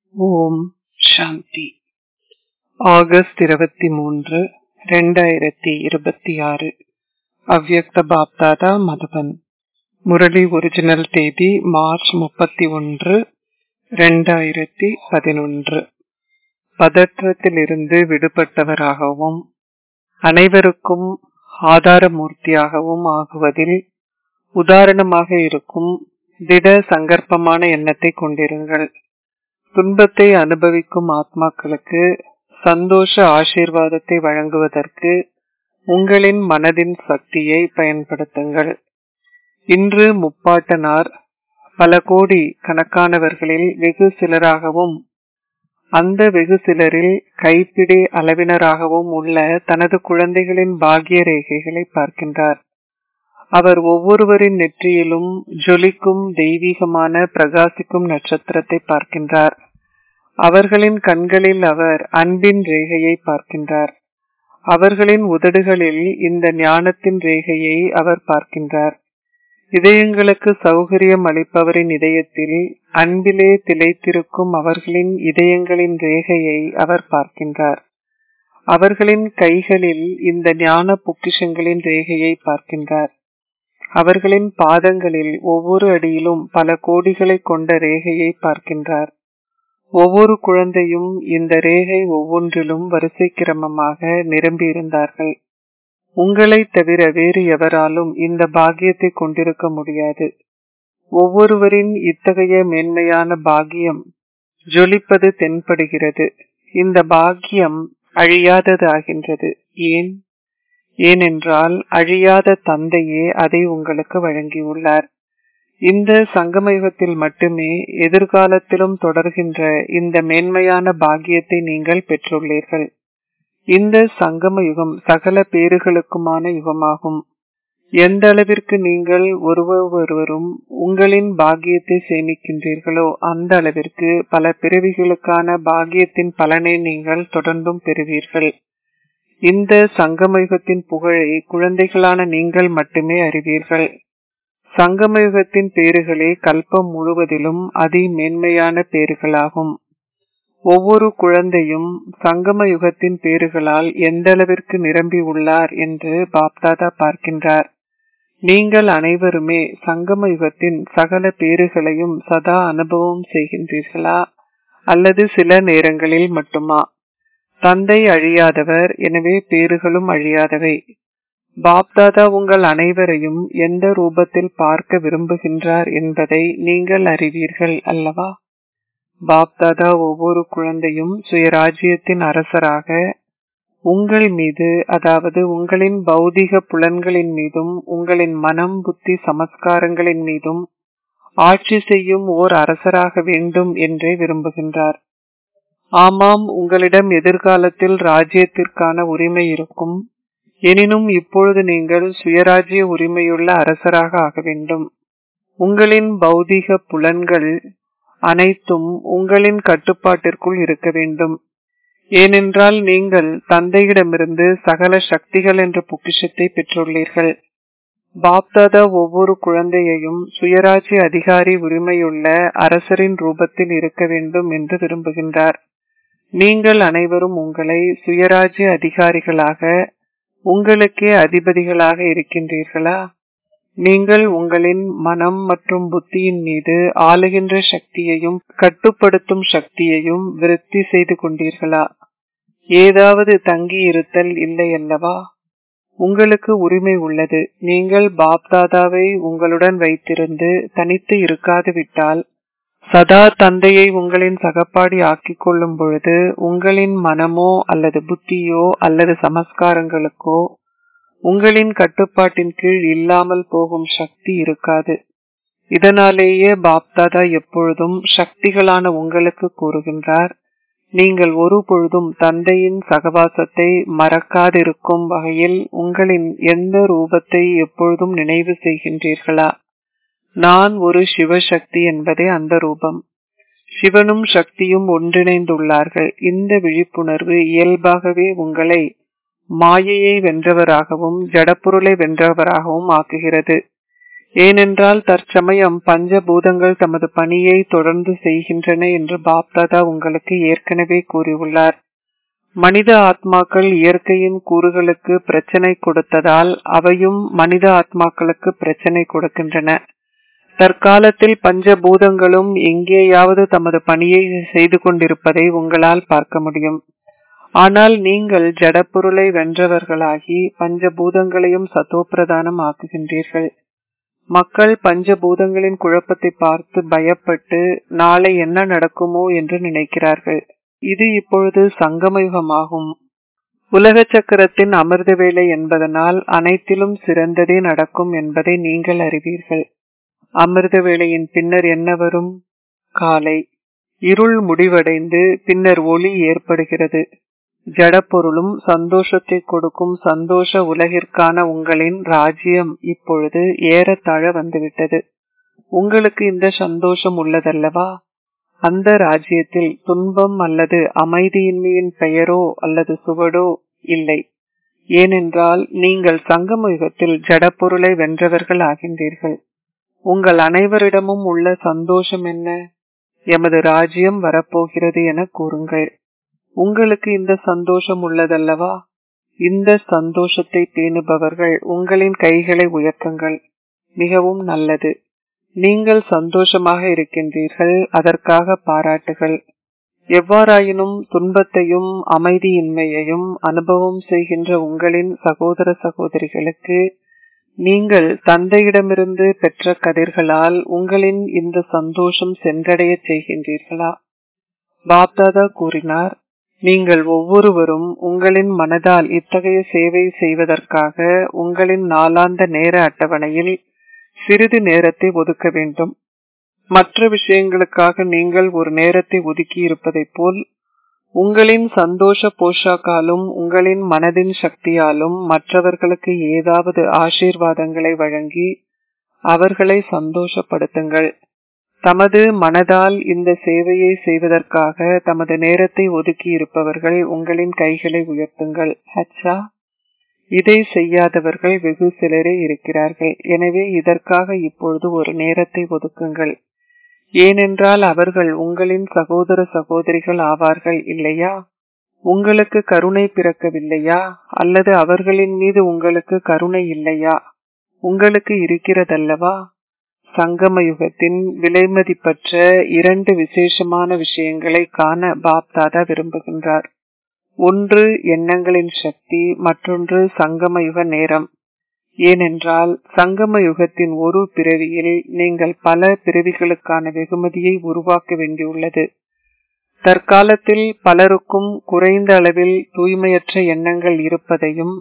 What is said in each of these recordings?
ஓம் சாந்தி August இருபத்தி மூன்று ரெண்டாயிரத்தி இருபத்தி ஆறு அவ்யக்த பாப்தாதா மதுபன் முரளி ஒரிஜினல் தேதி மார்ச் முப்பத்தி ஒன்று ரெண்டாயிரத்தி பதினொன்று பதற்றத்திலிருந்து விடுபட்டவராகவும் அனைவருக்கும் ஆதாரமூர்த்தியாகவும் ஆகுவதில் உதாரணமாக இருக்கும் திட சங்கற்பமான எண்ணத்தை கொண்டிருங்கள் துன்பத்தை அனுபவிக்கும் ஆத்மாக்களுக்கு சந்தோஷ ஆசீர்வாதத்தை வழங்குவதற்கு உங்களின் மனதின் சக்தியை பயன்படுத்துங்கள் இன்று முப்பாட்டனார் பல கோடி கணக்கானவர்களில் வெகு சிலராகவும் அந்த வெகு சிலரில் கைப்பிடி அளவினராகவும் உள்ள தனது குழந்தைகளின் பாகிய ரேகைகளை பார்க்கின்றார் அவர் ஒவ்வொருவரின் நெற்றியிலும் ஜொலிக்கும் தெய்வீகமான பிரகாசிக்கும் நட்சத்திரத்தை பார்க்கின்றார் அவர்களின் கண்களில் அவர் அன்பின் ரேகையை பார்க்கின்றார் அவர்களின் உதடுகளில் இந்த ஞானத்தின் ரேகையை அவர் பார்க்கின்றார் இதயங்களுக்கு சௌகரியம் அளிப்பவரின் இதயத்தில் அன்பிலே திளைத்திருக்கும் அவர்களின் இதயங்களின் ரேகையை அவர் பார்க்கின்றார் அவர்களின் கைகளில் இந்த ஞான பொக்கிஷங்களின் ரேகையை பார்க்கின்றார் அவர்களின் பாதங்களில் ஒவ்வொரு அடியிலும் பல கோடிகளை கொண்ட ரேகையை பார்க்கின்றார் ஒவ்வொரு குழந்தையும் இந்த ரேகை ஒவ்வொன்றிலும் வரிசை கிரமமாக நிரம்பியிருந்தார்கள் உங்களை தவிர வேறு எவராலும் இந்த பாக்கியத்தை கொண்டிருக்க முடியாது ஒவ்வொருவரின் இத்தகைய மேன்மையான பாக்கியம் ஜொலிப்பது தென்படுகிறது இந்த பாக்கியம் அழியாதது ஆகின்றது ஏன் ஏனென்றால் அழியாத தந்தையே அதை உங்களுக்கு வழங்கியுள்ளார் இந்த சங்கமயுகத்தில் மட்டுமே எதிர்காலத்திலும் தொடர்கின்ற இந்த மேன்மையான பாக்கியத்தை நீங்கள் பெற்றுள்ளீர்கள் இந்த சங்கம யுகம் சகல பேறுகளுக்குமான யுகமாகும் எந்த அளவிற்கு நீங்கள் ஒருவர் ஒருவரும் உங்களின் பாக்கியத்தை சேமிக்கின்றீர்களோ அந்த அளவிற்கு பல பிறவிகளுக்கான பாக்கியத்தின் பலனை நீங்கள் தொடர்ந்தும் பெறுவீர்கள் இந்த சங்கமயுகத்தின் புகழை குழந்தைகளான நீங்கள் மட்டுமே அறிவீர்கள் சங்கமயுகத்தின் பேறுகளே கல்பம் முழுவதிலும் அதி மேன்மையான பேறுகளாகும் ஒவ்வொரு குழந்தையும் சங்கம யுகத்தின் பேறுகளால் எந்த அளவிற்கு நிரம்பி உள்ளார் என்று பாப்தாதா பார்க்கின்றார் நீங்கள் அனைவருமே சங்கம யுகத்தின் சகல பேறுகளையும் சதா அனுபவம் செய்கின்றீர்களா அல்லது சில நேரங்களில் மட்டுமா தந்தை அழியாதவர் எனவே பேறுகளும் அழியாதவை பாப்தாதா உங்கள் அனைவரையும் எந்த ரூபத்தில் பார்க்க விரும்புகின்றார் என்பதை நீங்கள் அறிவீர்கள் அல்லவா பாப்தாதா ஒவ்வொரு குழந்தையும் சுயராஜ்யத்தின் அரசராக உங்கள் மீது அதாவது உங்களின் பௌதிக புலன்களின் மீதும் உங்களின் மனம் புத்தி சமஸ்காரங்களின் மீதும் ஆட்சி செய்யும் ஓர் அரசராக வேண்டும் என்றே விரும்புகின்றார் ஆமாம் உங்களிடம் எதிர்காலத்தில் ராஜ்யத்திற்கான உரிமை இருக்கும் எனினும் இப்பொழுது நீங்கள் சுயராஜ்ய உரிமையுள்ள அரசராக ஆக வேண்டும் உங்களின் பௌதிக புலன்கள் அனைத்தும் உங்களின் கட்டுப்பாட்டிற்குள் இருக்க வேண்டும் ஏனென்றால் நீங்கள் தந்தையிடமிருந்து சகல சக்திகள் என்ற பொக்கிஷத்தை பெற்றுள்ளீர்கள் பாப்தாதா ஒவ்வொரு குழந்தையையும் சுயராஜ்ய அதிகாரி உரிமையுள்ள அரசரின் ரூபத்தில் இருக்க வேண்டும் என்று விரும்புகின்றார் நீங்கள் அனைவரும் உங்களை சுயராஜ்ய அதிகாரிகளாக உங்களுக்கே அதிபதிகளாக இருக்கின்றீர்களா நீங்கள் உங்களின் மனம் மற்றும் புத்தியின் மீது ஆளுகின்ற சக்தியையும் கட்டுப்படுத்தும் சக்தியையும் விருத்தி செய்து கொண்டீர்களா ஏதாவது தங்கி இருத்தல் இல்லை அல்லவா உங்களுக்கு உரிமை உள்ளது நீங்கள் பாப்தாதாவை உங்களுடன் வைத்திருந்து தனித்து இருக்காது விட்டால் சதா தந்தையை உங்களின் சகப்பாடி ஆக்கிக் கொள்ளும் பொழுது உங்களின் மனமோ அல்லது புத்தியோ அல்லது சமஸ்காரங்களுக்கோ உங்களின் கட்டுப்பாட்டின் கீழ் இல்லாமல் போகும் சக்தி இருக்காது இதனாலேயே பாப்தாதா எப்பொழுதும் சக்திகளான உங்களுக்கு கூறுகின்றார் நீங்கள் ஒரு பொழுதும் தந்தையின் சகவாசத்தை மறக்காதிருக்கும் வகையில் உங்களின் எந்த ரூபத்தை எப்பொழுதும் நினைவு செய்கின்றீர்களா நான் ஒரு சிவசக்தி என்பதே அந்த ரூபம் சிவனும் சக்தியும் ஒன்றிணைந்துள்ளார்கள் இந்த விழிப்புணர்வு இயல்பாகவே உங்களை மாயையை வென்றவராகவும் ஜடப்பொருளை வென்றவராகவும் ஆக்குகிறது ஏனென்றால் தற்சமயம் பஞ்சபூதங்கள் தமது பணியை தொடர்ந்து செய்கின்றன என்று பாப்தாதா உங்களுக்கு ஏற்கனவே கூறியுள்ளார் மனித ஆத்மாக்கள் இயற்கையின் கூறுகளுக்கு பிரச்சனை கொடுத்ததால் அவையும் மனித ஆத்மாக்களுக்கு பிரச்சனை கொடுக்கின்றன தற்காலத்தில் பஞ்சபூதங்களும் எங்கேயாவது தமது பணியை செய்து கொண்டிருப்பதை உங்களால் பார்க்க முடியும் ஆனால் நீங்கள் ஜடப்பொருளை வென்றவர்களாகி பஞ்சபூதங்களையும் சத்தோப்பிரதானம் ஆக்குகின்றீர்கள் மக்கள் பஞ்சபூதங்களின் குழப்பத்தை பார்த்து பயப்பட்டு நாளை என்ன நடக்குமோ என்று நினைக்கிறார்கள் இது இப்பொழுது சங்கமயுகமாகும் உலக சக்கரத்தின் அமிர்த வேலை என்பதனால் அனைத்திலும் சிறந்ததே நடக்கும் என்பதை நீங்கள் அறிவீர்கள் அமிர்த வேளையின் பின்னர் என்ன வரும் காலை இருள் முடிவடைந்து பின்னர் ஒளி ஏற்படுகிறது ஜடப்பொருளும் சந்தோஷத்தை கொடுக்கும் சந்தோஷ உலகிற்கான உங்களின் ராஜ்யம் இப்பொழுது ஏறத்தாழ வந்துவிட்டது உங்களுக்கு இந்த சந்தோஷம் உள்ளதல்லவா அந்த ராஜ்யத்தில் துன்பம் அல்லது அமைதியின்மையின் பெயரோ அல்லது சுவடோ இல்லை ஏனென்றால் நீங்கள் சங்கம யுகத்தில் ஜடப்பொருளை வென்றவர்கள் ஆகின்றீர்கள் உங்கள் அனைவரிடமும் உள்ள சந்தோஷம் என்ன எமது ராஜ்யம் வரப்போகிறது என கூறுங்கள் உங்களுக்கு இந்த சந்தோஷம் உள்ளதல்லவா இந்த சந்தோஷத்தை பேணுபவர்கள் உங்களின் கைகளை உயர்த்துங்கள் மிகவும் நல்லது நீங்கள் சந்தோஷமாக இருக்கின்றீர்கள் அதற்காக பாராட்டுகள் எவ்வாறாயினும் துன்பத்தையும் அமைதியின்மையையும் அனுபவம் செய்கின்ற உங்களின் சகோதர சகோதரிகளுக்கு நீங்கள் தந்தையிடமிருந்து பெற்ற கதிர்களால் உங்களின் இந்த சந்தோஷம் சென்றடைய செய்கின்றீர்களா பாப்தாதா கூறினார் நீங்கள் ஒவ்வொருவரும் உங்களின் மனதால் இத்தகைய சேவை செய்வதற்காக உங்களின் நாளாந்த நேர அட்டவணையில் சிறிது நேரத்தை ஒதுக்க வேண்டும் மற்ற விஷயங்களுக்காக நீங்கள் ஒரு நேரத்தை ஒதுக்கி இருப்பதைப் போல் உங்களின் சந்தோஷ போஷாக்காலும் உங்களின் மனதின் சக்தியாலும் மற்றவர்களுக்கு ஏதாவது ஆசீர்வாதங்களை வழங்கி அவர்களை சந்தோஷப்படுத்துங்கள் தமது மனதால் இந்த சேவையை செய்வதற்காக தமது நேரத்தை ஒதுக்கி இருப்பவர்கள் உங்களின் கைகளை உயர்த்துங்கள் ஹச்சா இதை செய்யாதவர்கள் வெகு சிலரே இருக்கிறார்கள் எனவே இதற்காக இப்பொழுது ஒரு நேரத்தை ஒதுக்குங்கள் ஏனென்றால் அவர்கள் உங்களின் சகோதர சகோதரிகள் ஆவார்கள் இல்லையா உங்களுக்கு கருணை பிறக்கவில்லையா அல்லது அவர்களின் மீது உங்களுக்கு கருணை இல்லையா உங்களுக்கு இருக்கிறதல்லவா சங்கம யுகத்தின் விலைமதிப்பற்ற இரண்டு விசேஷமான விஷயங்களை காண பாப்தாதா விரும்புகின்றார் ஒன்று எண்ணங்களின் சக்தி மற்றொன்று சங்கம யுக நேரம் ஏனென்றால் சங்கம யுகத்தின் ஒரு பிறவியில் நீங்கள் பல பிறவிகளுக்கான வெகுமதியை உருவாக்க வேண்டியுள்ளது தற்காலத்தில் பலருக்கும் குறைந்த அளவில் தூய்மையற்ற எண்ணங்கள் இருப்பதையும்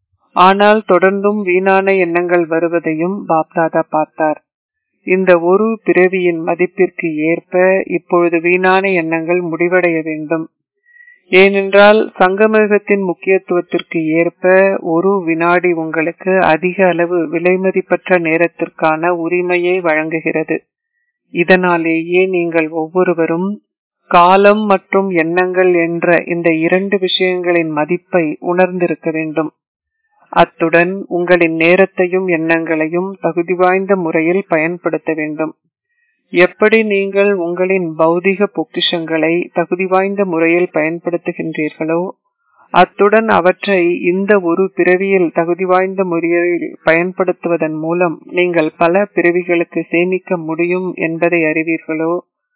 ஆனால் தொடர்ந்தும் வீணான எண்ணங்கள் வருவதையும் பாப்தாதா பார்த்தார் இந்த ஒரு பிறவியின் மதிப்பிற்கு ஏற்ப இப்பொழுது வீணான எண்ணங்கள் முடிவடைய வேண்டும் ஏனென்றால் சங்கமயுகத்தின் முக்கியத்துவத்திற்கு ஏற்ப ஒரு வினாடி உங்களுக்கு அதிக அளவு விலைமதிப்பற்ற நேரத்திற்கான உரிமையை வழங்குகிறது இதனாலேயே நீங்கள் ஒவ்வொருவரும் காலம் மற்றும் எண்ணங்கள் என்ற இந்த இரண்டு விஷயங்களின் மதிப்பை உணர்ந்திருக்க வேண்டும் அத்துடன் உங்களின் நேரத்தையும் எண்ணங்களையும் தகுதி வாய்ந்த முறையில் பயன்படுத்த வேண்டும் எப்படி நீங்கள் உங்களின் பௌதிக பொக்கிஷங்களை தகுதி வாய்ந்த முறையில் பயன்படுத்துகின்றீர்களோ அத்துடன் அவற்றை இந்த ஒரு பிறவியில் தகுதி வாய்ந்த முறையில் பயன்படுத்துவதன் மூலம் நீங்கள் பல பிறவிகளுக்கு சேமிக்க முடியும் என்பதை அறிவீர்களோ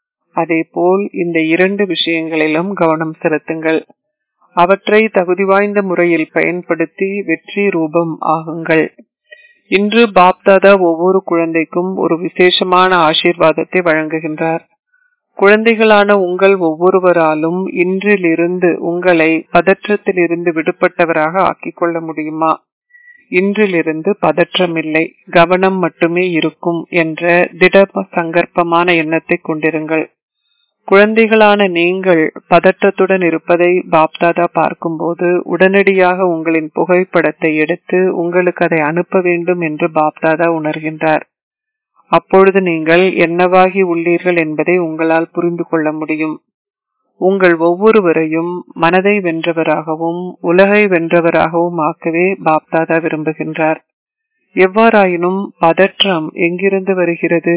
அதேபோல் இந்த இரண்டு விஷயங்களிலும் கவனம் செலுத்துங்கள் அவற்றை தகுதி வாய்ந்த முறையில் பயன்படுத்தி வெற்றி ரூபம் ஆகுங்கள் இன்று பாப்தாதா ஒவ்வொரு குழந்தைக்கும் ஒரு விசேஷமான ஆசீர்வாதத்தை வழங்குகின்றார் குழந்தைகளான உங்கள் ஒவ்வொருவராலும் இன்றிலிருந்து உங்களை பதற்றத்திலிருந்து விடுபட்டவராக ஆக்கிக் கொள்ள முடியுமா இன்றிலிருந்து பதற்றமில்லை கவனம் மட்டுமே இருக்கும் என்ற திட சங்கற்பமான எண்ணத்தை கொண்டிருங்கள் குழந்தைகளான நீங்கள் பதற்றத்துடன் இருப்பதை பாப்தாதா பார்க்கும்போது உடனடியாக உங்களின் புகைப்படத்தை எடுத்து உங்களுக்கு அதை அனுப்ப வேண்டும் என்று பாப்தாதா உணர்கின்றார் அப்பொழுது நீங்கள் என்னவாகி உள்ளீர்கள் என்பதை உங்களால் புரிந்து கொள்ள முடியும் உங்கள் ஒவ்வொருவரையும் மனதை வென்றவராகவும் உலகை வென்றவராகவும் ஆக்கவே பாப்தாதா விரும்புகின்றார் எவ்வாறாயினும் பதற்றம் எங்கிருந்து வருகிறது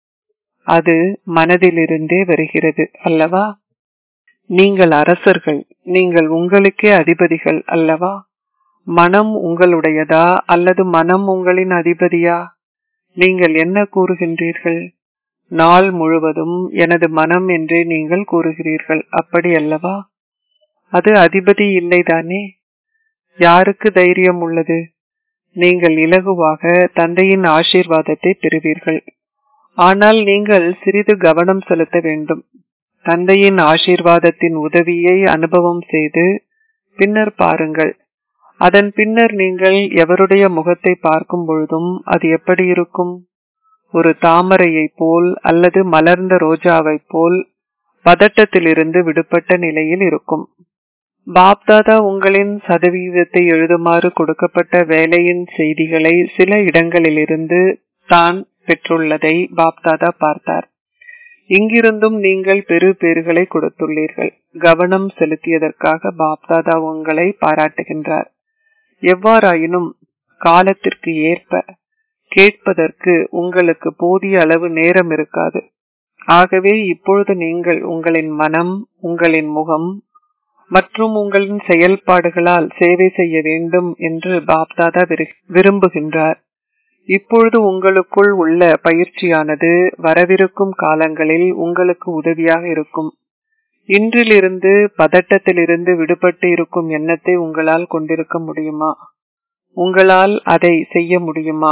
அது மனதிலிருந்தே வருகிறது அல்லவா நீங்கள் அரசர்கள் நீங்கள் உங்களுக்கே அதிபதிகள் அல்லவா மனம் உங்களுடையதா அல்லது மனம் உங்களின் அதிபதியா நீங்கள் என்ன கூறுகின்றீர்கள் நாள் முழுவதும் எனது மனம் என்றே நீங்கள் கூறுகிறீர்கள் அப்படி அல்லவா அது அதிபதி இல்லைதானே யாருக்கு தைரியம் உள்ளது நீங்கள் இலகுவாக தந்தையின் ஆசீர்வாதத்தை பெறுவீர்கள் ஆனால் நீங்கள் சிறிது கவனம் செலுத்த வேண்டும் தந்தையின் ஆசீர்வாதத்தின் உதவியை அனுபவம் செய்து பின்னர் பாருங்கள் அதன் பின்னர் நீங்கள் எவருடைய முகத்தை பார்க்கும் பொழுதும் அது எப்படி இருக்கும் ஒரு தாமரையைப் போல் அல்லது மலர்ந்த ரோஜாவைப் போல் பதட்டத்திலிருந்து விடுபட்ட நிலையில் இருக்கும் பாப்தாதா உங்களின் சதவீதத்தை எழுதுமாறு கொடுக்கப்பட்ட வேலையின் செய்திகளை சில இடங்களிலிருந்து தான் பெற்றுள்ளதை பாப்தாதா பார்த்தார் இங்கிருந்தும் நீங்கள் பெரு பேறுகளை கொடுத்துள்ளீர்கள் கவனம் செலுத்தியதற்காக பாப்தாதா உங்களை பாராட்டுகின்றார் எவ்வாறாயினும் காலத்திற்கு ஏற்ப கேட்பதற்கு உங்களுக்கு போதிய அளவு நேரம் இருக்காது ஆகவே இப்பொழுது நீங்கள் உங்களின் மனம் உங்களின் முகம் மற்றும் உங்களின் செயல்பாடுகளால் சேவை செய்ய வேண்டும் என்று பாப்தாதா விரும்புகின்றார் இப்பொழுது உங்களுக்குள் உள்ள பயிற்சியானது வரவிருக்கும் காலங்களில் உங்களுக்கு உதவியாக இருக்கும் இன்றிலிருந்து பதட்டத்திலிருந்து விடுபட்டு இருக்கும் எண்ணத்தை உங்களால் கொண்டிருக்க முடியுமா உங்களால் அதை செய்ய முடியுமா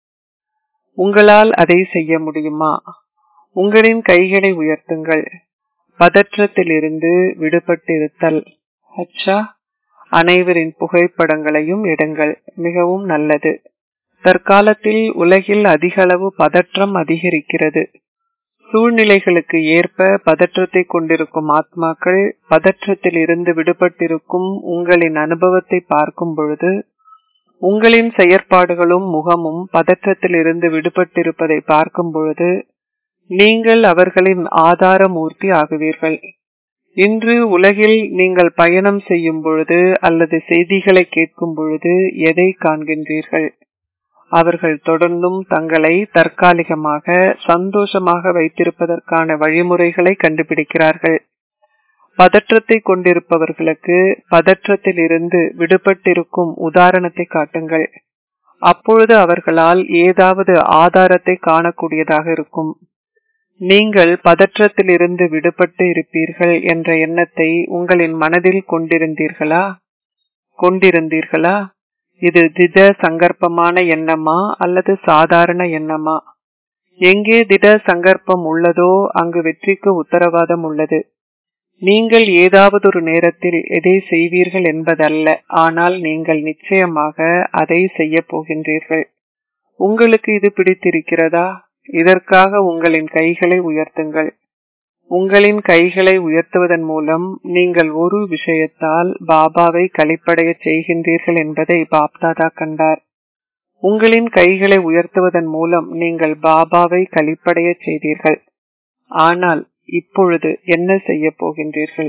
உங்களால் அதை செய்ய முடியுமா உங்களின் கைகளை உயர்த்துங்கள் பதற்றத்திலிருந்து விடுபட்டிருத்தல் அச்சா அனைவரின் புகைப்படங்களையும் எடுங்கள் மிகவும் நல்லது தற்காலத்தில் உலகில் அதிக அளவு பதற்றம் அதிகரிக்கிறது சூழ்நிலைகளுக்கு ஏற்ப பதற்றத்தை கொண்டிருக்கும் ஆத்மாக்கள் பதற்றத்தில் இருந்து விடுபட்டிருக்கும் உங்களின் அனுபவத்தை பார்க்கும் பொழுது உங்களின் செயற்பாடுகளும் முகமும் பதற்றத்தில் இருந்து விடுபட்டிருப்பதை பார்க்கும் பொழுது நீங்கள் அவர்களின் ஆதாரமூர்த்தி ஆகுவீர்கள் இன்று உலகில் நீங்கள் பயணம் செய்யும் பொழுது அல்லது செய்திகளை கேட்கும் பொழுது எதை காண்கின்றீர்கள் அவர்கள் தொடர்ந்தும் தங்களை தற்காலிகமாக சந்தோஷமாக வைத்திருப்பதற்கான வழிமுறைகளை கண்டுபிடிக்கிறார்கள் பதற்றத்தை கொண்டிருப்பவர்களுக்கு பதற்றத்தில் இருந்து விடுபட்டிருக்கும் உதாரணத்தை காட்டுங்கள் அப்பொழுது அவர்களால் ஏதாவது ஆதாரத்தை காணக்கூடியதாக இருக்கும் நீங்கள் பதற்றத்தில் இருந்து விடுபட்டு இருப்பீர்கள் என்ற எண்ணத்தை உங்களின் மனதில் கொண்டிருந்தீர்களா கொண்டிருந்தீர்களா இது திட சங்கற்பமான எண்ணமா அல்லது சாதாரண எண்ணமா எங்கே திட சங்கற்பம் உள்ளதோ அங்கு வெற்றிக்கு உத்தரவாதம் உள்ளது நீங்கள் ஏதாவது ஒரு நேரத்தில் எதை செய்வீர்கள் என்பதல்ல ஆனால் நீங்கள் நிச்சயமாக அதை செய்ய போகின்றீர்கள் உங்களுக்கு இது பிடித்திருக்கிறதா இதற்காக உங்களின் கைகளை உயர்த்துங்கள் உங்களின் கைகளை உயர்த்துவதன் மூலம் நீங்கள் ஒரு விஷயத்தால் பாபாவை கழிப்படைய செய்கின்றீர்கள் என்பதை பாப்தாதா கண்டார் உங்களின் கைகளை உயர்த்துவதன் மூலம் நீங்கள் பாபாவை கழிப்படைய செய்தீர்கள் ஆனால் இப்பொழுது என்ன செய்ய போகின்றீர்கள்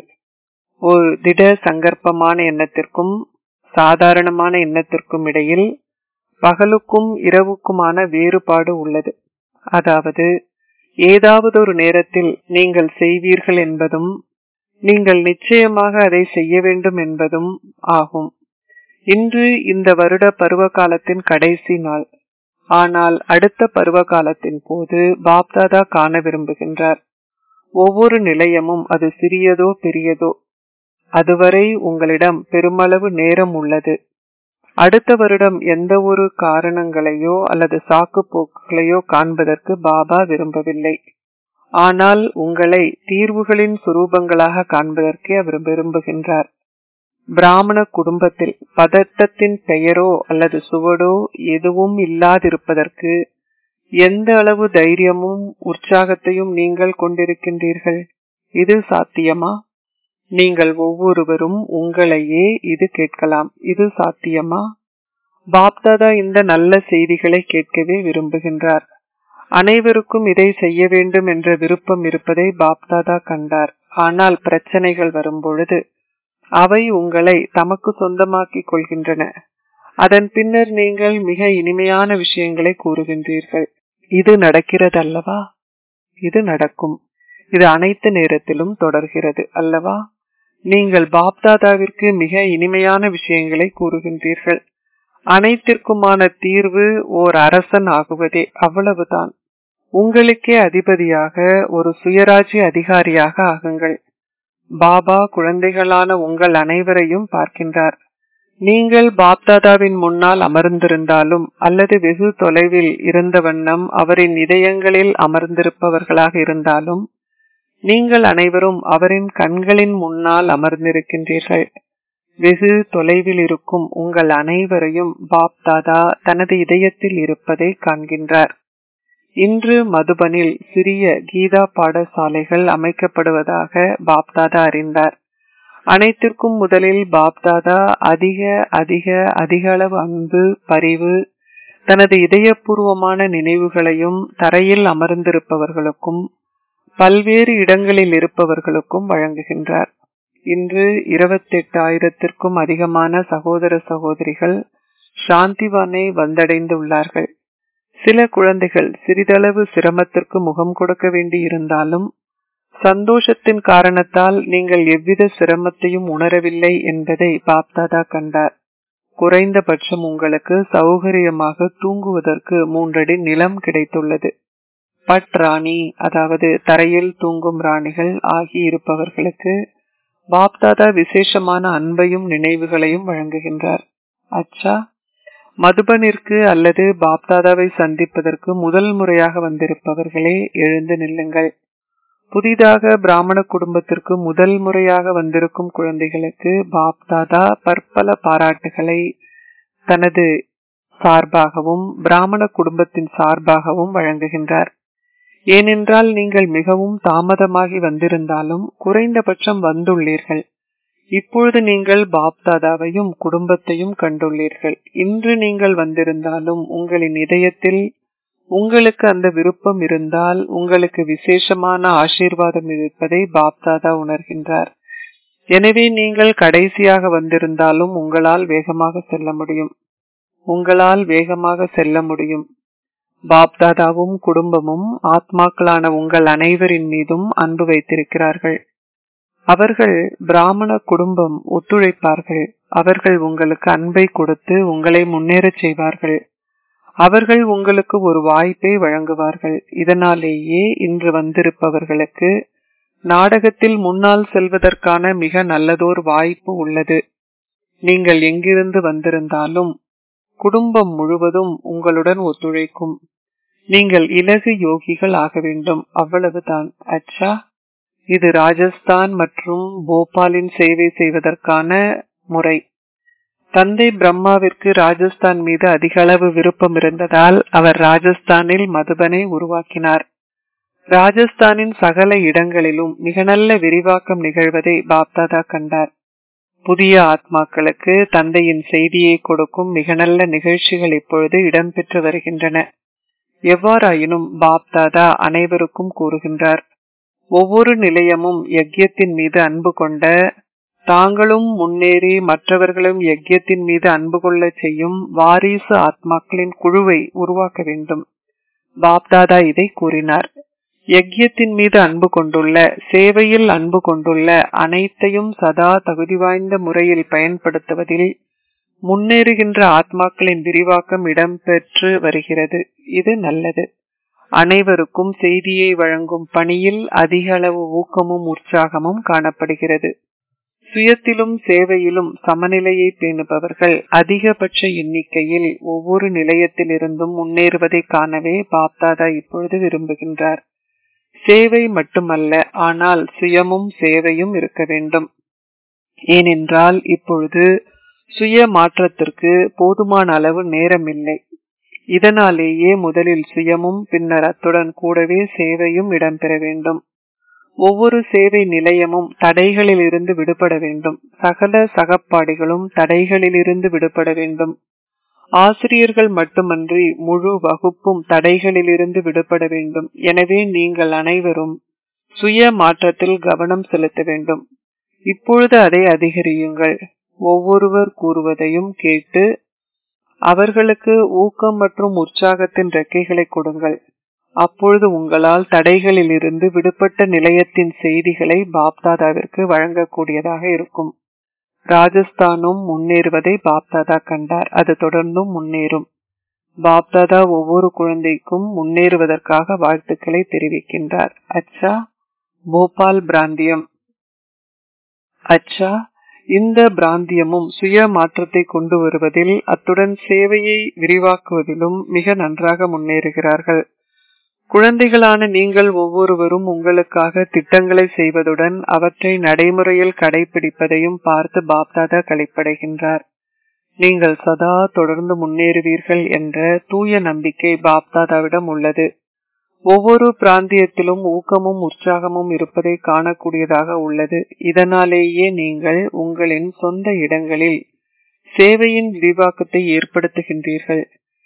ஒரு திட சங்கற்பமான எண்ணத்திற்கும் சாதாரணமான எண்ணத்திற்கும் இடையில் பகலுக்கும் இரவுக்குமான வேறுபாடு உள்ளது அதாவது ஏதாவது ஒரு நேரத்தில் நீங்கள் செய்வீர்கள் என்பதும் நீங்கள் நிச்சயமாக அதை செய்ய வேண்டும் என்பதும் ஆகும் இன்று இந்த வருட பருவ காலத்தின் கடைசி நாள் ஆனால் அடுத்த பருவ காலத்தின் போது பாப்தாதா காண விரும்புகின்றார் ஒவ்வொரு நிலையமும் அது சிறியதோ பெரியதோ அதுவரை உங்களிடம் பெருமளவு நேரம் உள்ளது அடுத்த வருடம் எந்த ஒரு காரணங்களையோ அல்லது சாக்கு போக்குகளையோ காண்பதற்கு பாபா விரும்பவில்லை ஆனால் உங்களை தீர்வுகளின் சுரூபங்களாக காண்பதற்கே அவர் விரும்புகின்றார் பிராமண குடும்பத்தில் பதட்டத்தின் பெயரோ அல்லது சுவடோ எதுவும் இல்லாதிருப்பதற்கு எந்த அளவு தைரியமும் உற்சாகத்தையும் நீங்கள் கொண்டிருக்கின்றீர்கள் இது சாத்தியமா நீங்கள் ஒவ்வொருவரும் உங்களையே இது கேட்கலாம் இது சாத்தியமா பாப்தாதா இந்த நல்ல செய்திகளை கேட்கவே விரும்புகின்றார் அனைவருக்கும் இதை செய்ய வேண்டும் என்ற விருப்பம் இருப்பதை பாப்தாதா கண்டார் ஆனால் பிரச்சனைகள் வரும்பொழுது அவை உங்களை தமக்கு சொந்தமாக்கிக் கொள்கின்றன அதன் பின்னர் நீங்கள் மிக இனிமையான விஷயங்களை கூறுகின்றீர்கள் இது நடக்கிறதல்லவா இது நடக்கும் இது அனைத்து நேரத்திலும் தொடர்கிறது அல்லவா நீங்கள் பாப்தாதாவிற்கு மிக இனிமையான விஷயங்களை கூறுகின்றீர்கள் அனைத்திற்குமான தீர்வு ஓர் அரசன் ஆகுவதே அவ்வளவுதான் உங்களுக்கே அதிபதியாக ஒரு சுயராஜ்ய அதிகாரியாக ஆகுங்கள் பாபா குழந்தைகளான உங்கள் அனைவரையும் பார்க்கின்றார் நீங்கள் பாப்தாதாவின் முன்னால் அமர்ந்திருந்தாலும் அல்லது வெகு தொலைவில் இருந்த வண்ணம் அவரின் இதயங்களில் அமர்ந்திருப்பவர்களாக இருந்தாலும் நீங்கள் அனைவரும் அவரின் கண்களின் முன்னால் அமர்ந்திருக்கின்றீர்கள் வெகு தொலைவில் இருக்கும் உங்கள் அனைவரையும் பாப்தாதா தனது இதயத்தில் இருப்பதை காண்கின்றார் இன்று மதுபனில் சிறிய கீதா பாடசாலைகள் அமைக்கப்படுவதாக பாப்தாதா அறிந்தார் அனைத்திற்கும் முதலில் பாப்தாதா அதிக அதிக அதிக அளவு அன்பு பரிவு தனது இதயபூர்வமான நினைவுகளையும் தரையில் அமர்ந்திருப்பவர்களுக்கும் பல்வேறு இடங்களில் இருப்பவர்களுக்கும் வழங்குகின்றார் இன்று இருபத்தெட்டு ஆயிரத்திற்கும் அதிகமான சகோதர சகோதரிகள் சாந்திவானை வந்தடைந்துள்ளார்கள் சில குழந்தைகள் சிறிதளவு சிரமத்திற்கு முகம் கொடுக்க வேண்டி இருந்தாலும் சந்தோஷத்தின் காரணத்தால் நீங்கள் எவ்வித சிரமத்தையும் உணரவில்லை என்பதை பாப்தாதா கண்டார் குறைந்தபட்சம் உங்களுக்கு சௌகரியமாக தூங்குவதற்கு மூன்றடி நிலம் கிடைத்துள்ளது பட் ராணி அதாவது தரையில் தூங்கும் ராணிகள் ஆகி இருப்பவர்களுக்கு பாப்தாதா விசேஷமான அன்பையும் நினைவுகளையும் வழங்குகின்றார் அச்சா மதுபனிற்கு அல்லது பாப்தாதாவை சந்திப்பதற்கு முதல் முறையாக வந்திருப்பவர்களே எழுந்து நில்லுங்கள் புதிதாக பிராமண குடும்பத்திற்கு முதல் முறையாக வந்திருக்கும் குழந்தைகளுக்கு பாப்தாதா பற்பல பாராட்டுகளை தனது சார்பாகவும் பிராமண குடும்பத்தின் சார்பாகவும் வழங்குகின்றார் ஏனென்றால் நீங்கள் மிகவும் தாமதமாகி வந்திருந்தாலும் குறைந்தபட்சம் வந்துள்ளீர்கள் இப்பொழுது நீங்கள் பாப்தாதாவையும் குடும்பத்தையும் கண்டுள்ளீர்கள் இன்று நீங்கள் வந்திருந்தாலும் உங்களின் இதயத்தில் உங்களுக்கு அந்த விருப்பம் இருந்தால் உங்களுக்கு விசேஷமான ஆசீர்வாதம் இருப்பதை பாப்தாதா உணர்கின்றார் எனவே நீங்கள் கடைசியாக வந்திருந்தாலும் உங்களால் வேகமாக செல்ல முடியும் உங்களால் வேகமாக செல்ல முடியும் பாப்தாதாவும் குடும்பமும் ஆத்மாக்களான உங்கள் அனைவரின் மீதும் அன்பு வைத்திருக்கிறார்கள் அவர்கள் பிராமண குடும்பம் ஒத்துழைப்பார்கள் அவர்கள் உங்களுக்கு அன்பை கொடுத்து உங்களை முன்னேறச் செய்வார்கள் அவர்கள் உங்களுக்கு ஒரு வாய்ப்பை வழங்குவார்கள் இதனாலேயே இன்று வந்திருப்பவர்களுக்கு நாடகத்தில் முன்னால் செல்வதற்கான மிக நல்லதோர் வாய்ப்பு உள்ளது நீங்கள் எங்கிருந்து வந்திருந்தாலும் குடும்பம் முழுவதும் உங்களுடன் ஒத்துழைக்கும் நீங்கள் இலகு யோகிகள் ஆக வேண்டும் அவ்வளவுதான் அச்சா இது ராஜஸ்தான் மற்றும் போபாலின் சேவை செய்வதற்கான முறை தந்தை பிரம்மாவிற்கு ராஜஸ்தான் மீது அதிக அளவு விருப்பம் இருந்ததால் அவர் ராஜஸ்தானில் மதுபனை உருவாக்கினார் ராஜஸ்தானின் சகல இடங்களிலும் மிக நல்ல விரிவாக்கம் நிகழ்வதை பாப்தாதா கண்டார் புதிய ஆத்மாக்களுக்கு தந்தையின் செய்தியை கொடுக்கும் மிக நல்ல நிகழ்ச்சிகள் இப்பொழுது இடம்பெற்று வருகின்றன எவ்வாறாயினும் பாப்தாதா அனைவருக்கும் கூறுகின்றார் ஒவ்வொரு நிலையமும் யக்யத்தின் மீது அன்பு கொண்ட தாங்களும் முன்னேறி மற்றவர்களும் யக்யத்தின் மீது அன்பு கொள்ள செய்யும் வாரிசு ஆத்மாக்களின் குழுவை உருவாக்க வேண்டும் பாப்தாதா இதை கூறினார் யக்யத்தின் மீது அன்பு கொண்டுள்ள சேவையில் அன்பு கொண்டுள்ள அனைத்தையும் சதா தகுதி வாய்ந்த முறையில் பயன்படுத்துவதில் முன்னேறுகின்ற ஆத்மாக்களின் விரிவாக்கம் இடம்பெற்று வருகிறது இது நல்லது அனைவருக்கும் செய்தியை வழங்கும் பணியில் அதிக அளவு ஊக்கமும் உற்சாகமும் காணப்படுகிறது சுயத்திலும் சேவையிலும் சமநிலையை பேணுபவர்கள் அதிகபட்ச எண்ணிக்கையில் ஒவ்வொரு நிலையத்திலிருந்தும் முன்னேறுவதை காணவே பாப்தாதா இப்பொழுது விரும்புகின்றார் சேவை மட்டுமல்ல ஆனால் சுயமும் சேவையும் இருக்க வேண்டும் ஏனென்றால் இப்பொழுது சுய மாற்றத்திற்கு போதுமான அளவு நேரமில்லை இதனாலேயே முதலில் சுயமும் பின்னர் அத்துடன் கூடவே சேவையும் இடம்பெற வேண்டும் ஒவ்வொரு சேவை நிலையமும் தடைகளில் இருந்து விடுபட வேண்டும் சகல சகப்பாடிகளும் தடைகளில் இருந்து விடுபட வேண்டும் ஆசிரியர்கள் மட்டுமன்றி முழு வகுப்பும் தடைகளில் இருந்து விடுபட வேண்டும் எனவே நீங்கள் அனைவரும் சுய மாற்றத்தில் கவனம் செலுத்த வேண்டும் இப்பொழுது அதை அதிகரியுங்கள் ஒவ்வொருவர் கூறுவதையும் கேட்டு அவர்களுக்கு ஊக்கம் மற்றும் உற்சாகத்தின் ரெக்கைகளை கொடுங்கள் அப்பொழுது உங்களால் தடைகளில் இருந்து விடுபட்ட நிலையத்தின் செய்திகளை பாப்தாதாவிற்கு வழங்கக்கூடியதாக இருக்கும் ராஜஸ்தானும் முன்னேறுவதை பாப்தாதா கண்டார் அது தொடர்ந்தும் முன்னேறும் பாப்தாதா ஒவ்வொரு குழந்தைக்கும் முன்னேறுவதற்காக வாழ்த்துக்களை தெரிவிக்கின்றார் அச்சா போபால் பிராந்தியம் அச்சா இந்த பிராந்தியமும் சுய மாற்றத்தை கொண்டு வருவதில் அத்துடன் சேவையை விரிவாக்குவதிலும் மிக நன்றாக முன்னேறுகிறார்கள் குழந்தைகளான நீங்கள் ஒவ்வொருவரும் உங்களுக்காக திட்டங்களை செய்வதுடன் அவற்றை நடைமுறையில் கடைபிடிப்பதையும் பார்த்து பாப்தாதா கழிப்படைகின்றார் நீங்கள் சதா தொடர்ந்து முன்னேறுவீர்கள் என்ற தூய நம்பிக்கை பாப்தாதாவிடம் உள்ளது ஒவ்வொரு பிராந்தியத்திலும் ஊக்கமும் உற்சாகமும் இருப்பதை காணக்கூடியதாக உள்ளது இதனாலேயே நீங்கள் உங்களின் சொந்த இடங்களில் சேவையின் விரிவாக்கத்தை ஏற்படுத்துகின்றீர்கள்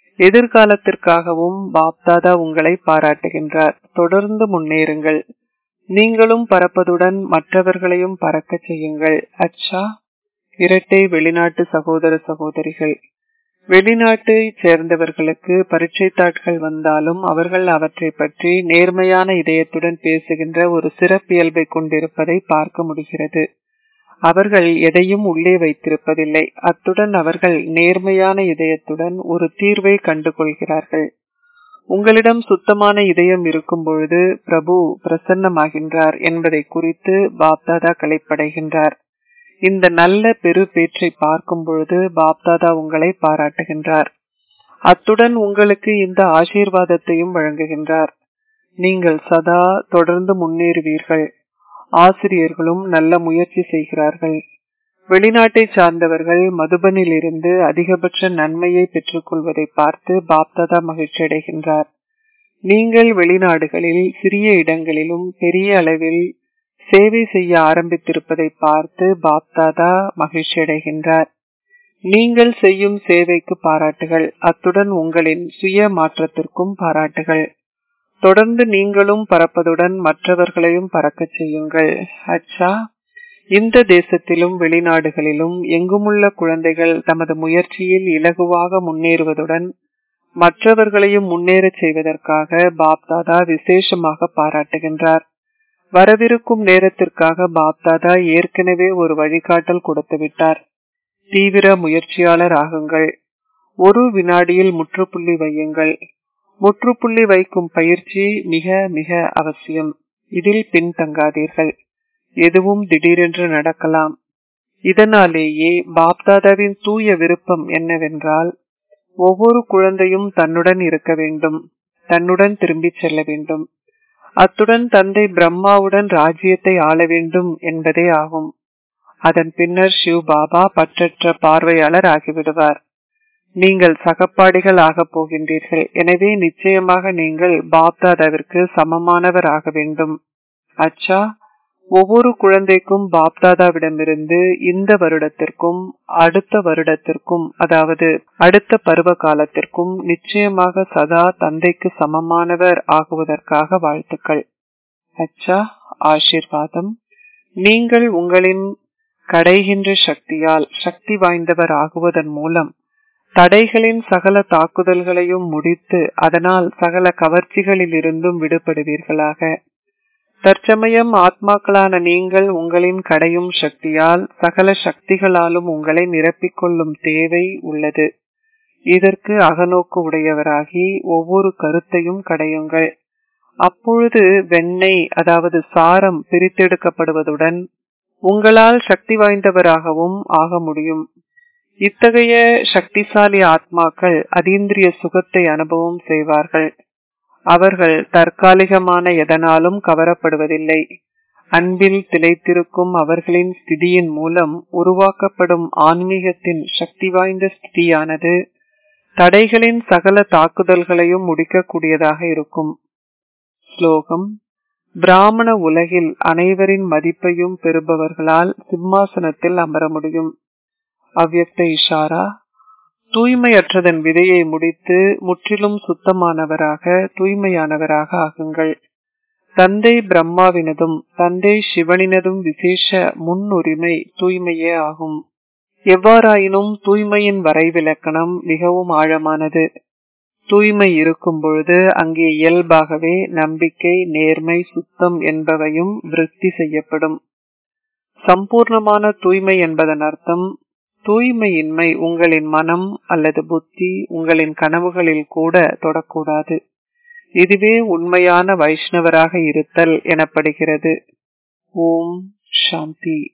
எதிர்காலத்திற்காகவும் பாப்தாதா உங்களை பாராட்டுகின்றார் தொடர்ந்து முன்னேறுங்கள் நீங்களும் பறப்பதுடன் மற்றவர்களையும் பறக்க செய்யுங்கள் அச்சா இரட்டை வெளிநாட்டு சகோதர சகோதரிகள் வெளிநாட்டை சேர்ந்தவர்களுக்கு பரீட்சை தாட்கள் வந்தாலும் அவர்கள் அவற்றை பற்றி நேர்மையான இதயத்துடன் பேசுகின்ற ஒரு சிறப்பியல்பை கொண்டிருப்பதை பார்க்க முடிகிறது அவர்கள் எதையும் உள்ளே வைத்திருப்பதில்லை அத்துடன் அவர்கள் நேர்மையான இதயத்துடன் ஒரு தீர்வை கண்டுகொள்கிறார்கள் உங்களிடம் சுத்தமான இதயம் இருக்கும் பொழுது பிரபு பிரசன்னமாகின்றார் என்பதை குறித்து பாப்தாதா கலைப்படைகின்றார் இந்த நல்ல பெரு பேற்றை பார்க்கும் பொழுது பாப்தாதா உங்களை பாராட்டுகின்றார் அத்துடன் உங்களுக்கு இந்த ஆசீர்வாதத்தையும் வழங்குகின்றார் நீங்கள் சதா தொடர்ந்து முன்னேறுவீர்கள் ஆசிரியர்களும் நல்ல முயற்சி செய்கிறார்கள் வெளிநாட்டை சார்ந்தவர்கள் மதுபனில் இருந்து அதிகபட்ச நன்மையை பெற்றுக்கொள்வதை பார்த்து பாப்தாதா மகிழ்ச்சி அடைகின்றார் நீங்கள் வெளிநாடுகளில் சிறிய இடங்களிலும் பெரிய அளவில் சேவை செய்ய ஆரம்பித்திருப்பதை பார்த்து பாப்தாதா மகிழ்ச்சி அடைகின்றார் நீங்கள் செய்யும் சேவைக்கு பாராட்டுகள் அத்துடன் உங்களின் சுய மாற்றத்திற்கும் பாராட்டுகள் தொடர்ந்து நீங்களும் பறப்பதுடன் மற்றவர்களையும் பறக்கச் செய்யுங்கள் அச்சா இந்த தேசத்திலும் வெளிநாடுகளிலும் எங்குமுள்ள குழந்தைகள் தமது முயற்சியில் இலகுவாக முன்னேறுவதுடன் மற்றவர்களையும் முன்னேறச் செய்வதற்காக பாப்தாதா விசேஷமாக பாராட்டுகின்றார் வரவிருக்கும் நேரத்திற்காக பாப்தாதா ஏற்கனவே ஒரு வழிகாட்டல் கொடுத்து விட்டார் தீவிர முயற்சியாளர் ஆகுங்கள் ஒரு வினாடியில் முற்றுப்புள்ளி வையுங்கள் முற்றுப்புள்ளி வைக்கும் பயிற்சி மிக மிக அவசியம் இதில் பின்தங்காதீர்கள் எதுவும் திடீரென்று நடக்கலாம் இதனாலேயே பாப்தாதாவின் தூய விருப்பம் என்னவென்றால் ஒவ்வொரு குழந்தையும் தன்னுடன் இருக்க வேண்டும் தன்னுடன் திரும்பிச் செல்ல வேண்டும் அத்துடன் தந்தை பிரம்மாவுடன் ராஜ்யத்தை ஆள வேண்டும் என்பதே ஆகும் அதன் பின்னர் சிவ் பாபா பற்றற்ற பார்வையாளர் ஆகிவிடுவார் நீங்கள் சகப்பாடிகள் ஆகப் போகின்றீர்கள் எனவே நிச்சயமாக நீங்கள் பாப்தாதாவிற்கு சமமானவர் ஆக வேண்டும் அச்சா ஒவ்வொரு குழந்தைக்கும் பாப்தாதாவிடமிருந்து இந்த வருடத்திற்கும் அடுத்த வருடத்திற்கும் அதாவது அடுத்த பருவ காலத்திற்கும் நிச்சயமாக சதா தந்தைக்கு சமமானவர் ஆகுவதற்காக வாழ்த்துக்கள் அச்சா ஆசிர்வாதம் நீங்கள் உங்களின் கடைகின்ற சக்தியால் சக்தி வாய்ந்தவர் ஆகுவதன் மூலம் தடைகளின் சகல தாக்குதல்களையும் முடித்து அதனால் சகல கவர்ச்சிகளில் இருந்தும் விடுபடுவீர்களாக தற்சமயம் ஆத்மாக்களான நீங்கள் உங்களின் கடையும் சக்தியால் சகல சக்திகளாலும் உங்களை நிரப்பிக்கொள்ளும் தேவை உள்ளது இதற்கு அகநோக்கு உடையவராகி ஒவ்வொரு கருத்தையும் கடையுங்கள் அப்பொழுது வெண்ணெய் அதாவது சாரம் பிரித்தெடுக்கப்படுவதுடன் உங்களால் சக்தி வாய்ந்தவராகவும் ஆக முடியும் இத்தகைய சக்திசாலி ஆத்மாக்கள் அதீந்திரிய சுகத்தை அனுபவம் செய்வார்கள் அவர்கள் தற்காலிகமான எதனாலும் கவரப்படுவதில்லை அன்பில் திளைத்திருக்கும் அவர்களின் ஸ்திதியின் மூலம் உருவாக்கப்படும் ஆன்மீகத்தின் சக்தி வாய்ந்த ஸ்திதியானது தடைகளின் சகல தாக்குதல்களையும் முடிக்கக்கூடியதாக இருக்கும் ஸ்லோகம் பிராமண உலகில் அனைவரின் மதிப்பையும் பெறுபவர்களால் சிம்மாசனத்தில் அமர முடியும் அவ்யக்த இஷாரா தூய்மையற்றதன் விதையை முடித்து முற்றிலும் சுத்தமானவராக தூய்மையானவராக ஆகுங்கள் தந்தை பிரம்மாவினதும் தந்தை சிவனினதும் விசேஷ முன்னுரிமை தூய்மையே ஆகும் எவ்வாறாயினும் தூய்மையின் வரைவிலக்கணம் மிகவும் ஆழமானது தூய்மை இருக்கும் பொழுது அங்கே இயல்பாகவே நம்பிக்கை நேர்மை சுத்தம் என்பவையும் விருத்தி செய்யப்படும் சம்பூர்ணமான தூய்மை என்பதன் அர்த்தம் தூய்மையின்மை உங்களின் மனம் அல்லது புத்தி உங்களின் கனவுகளில் கூட தொடக்கூடாது இதுவே உண்மையான வைஷ்ணவராக இருத்தல் எனப்படுகிறது ஓம் சாந்தி